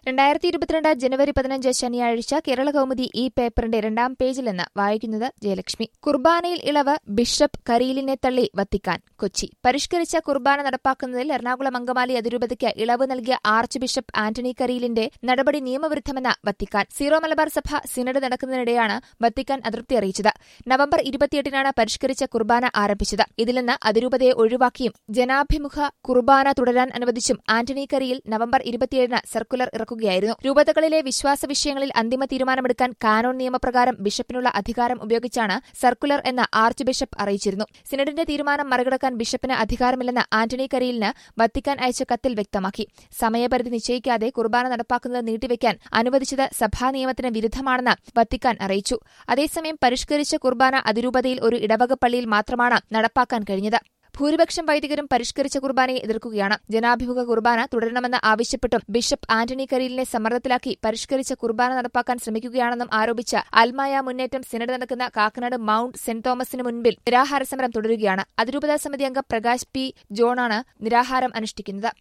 രണ്ടായിരത്തി ഇരുപത്തിരണ്ട് ജനുവരി പതിനഞ്ച് ശനിയാഴ്ച കേരള കൗമുദി ഈ പേപ്പറിന്റെ രണ്ടാം പേജിൽ നിന്ന് വായിക്കുന്നത് ജയലക്ഷ്മി കുർബാനയിൽ ഇളവ് ബിഷപ്പ് കരീലിനെ തള്ളി വത്തിക്കാൻ കൊച്ചി പരിഷ്കരിച്ച കുർബാന നടപ്പാക്കുന്നതിൽ എറണാകുളം അങ്കമാലി അതിരൂപതയ്ക്ക് ഇളവ് നൽകിയ ആർച്ച് ബിഷപ്പ് ആന്റണി കരീലിന്റെ നടപടി നിയമവിരുദ്ധമെന്ന വത്തിക്കാൻ സീറോ മലബാർ സഭ സിനഡ് നടക്കുന്നതിനിടെയാണ് വത്തിക്കാൻ അതൃപ്തി അറിയിച്ചത് നവംബർ ഇരുപത്തിയെട്ടിനാണ് പരിഷ്കരിച്ച കുർബാന ആരംഭിച്ചത് ഇതിൽ നിന്ന് അതിരൂപതയെ ഒഴിവാക്കിയും ജനാഭിമുഖ കുർബാന തുടരാൻ അനുവദിച്ചും ആന്റണി കരിയിൽ നവംബർ ഇരുപത്തിയേഴിന് സർക്കുലർ ഇറക്കുകയായിരുന്നു രൂപതകളിലെ വിശ്വാസ വിഷയങ്ങളിൽ അന്തിമ തീരുമാനമെടുക്കാൻ കാനോൺ നിയമപ്രകാരം ബിഷപ്പിനുള്ള അധികാരം ഉപയോഗിച്ചാണ് സർക്കുലർ എന്ന് ആർച്ച് ബിഷപ്പ് അറിയിച്ചിരുന്നു സിനഡിന്റെ തീരുമാനം മറികടക്കാൻ ബിഷപ്പിന് അധികാരമില്ലെന്ന് ആന്റണി കരിയിലിന് വത്തിക്കാൻ അയച്ച കത്തിൽ വ്യക്തമാക്കി സമയപരിധി നിശ്ചയിക്കാതെ കുർബാന നടപ്പാക്കുന്നത് നീട്ടിവെക്കാൻ അനുവദിച്ചത് സഭാ നിയമത്തിന് വിരുദ്ധമാണെന്ന് വത്തിക്കാൻ അറിയിച്ചു അതേസമയം പരിഷ്കരിച്ച കുർബാന അതിരൂപതയിൽ ഒരു ഇടവക പള്ളിയിൽ മാത്രമാണ് നടപ്പാക്കാൻ കഴിഞ്ഞത് ഭൂരിപക്ഷം വൈദികരും പരിഷ്കരിച്ച കുർബാനയെ എതിർക്കുകയാണ് ജനാഭിമുഖ കുർബാന തുടരണമെന്ന് ആവശ്യപ്പെട്ടും ബിഷപ്പ് ആന്റണി കരീലിനെ സമ്മർദ്ദത്തിലാക്കി പരിഷ്കരിച്ച കുർബാന നടപ്പാക്കാൻ ശ്രമിക്കുകയാണെന്നും ആരോപിച്ച് അൽമായ മുന്നേറ്റം സിനഡ് നടക്കുന്ന കാക്കനാട് മൌണ്ട് സെന്റ് തോമസിന് മുൻപിൽ നിരാഹാര സമരം തുടരുകയാണ് അതിരൂപതാ സമിതി അംഗം പ്രകാശ് പി ജോണാണ് നിരാഹാരം അനുഷ്ഠിക്കുന്നത്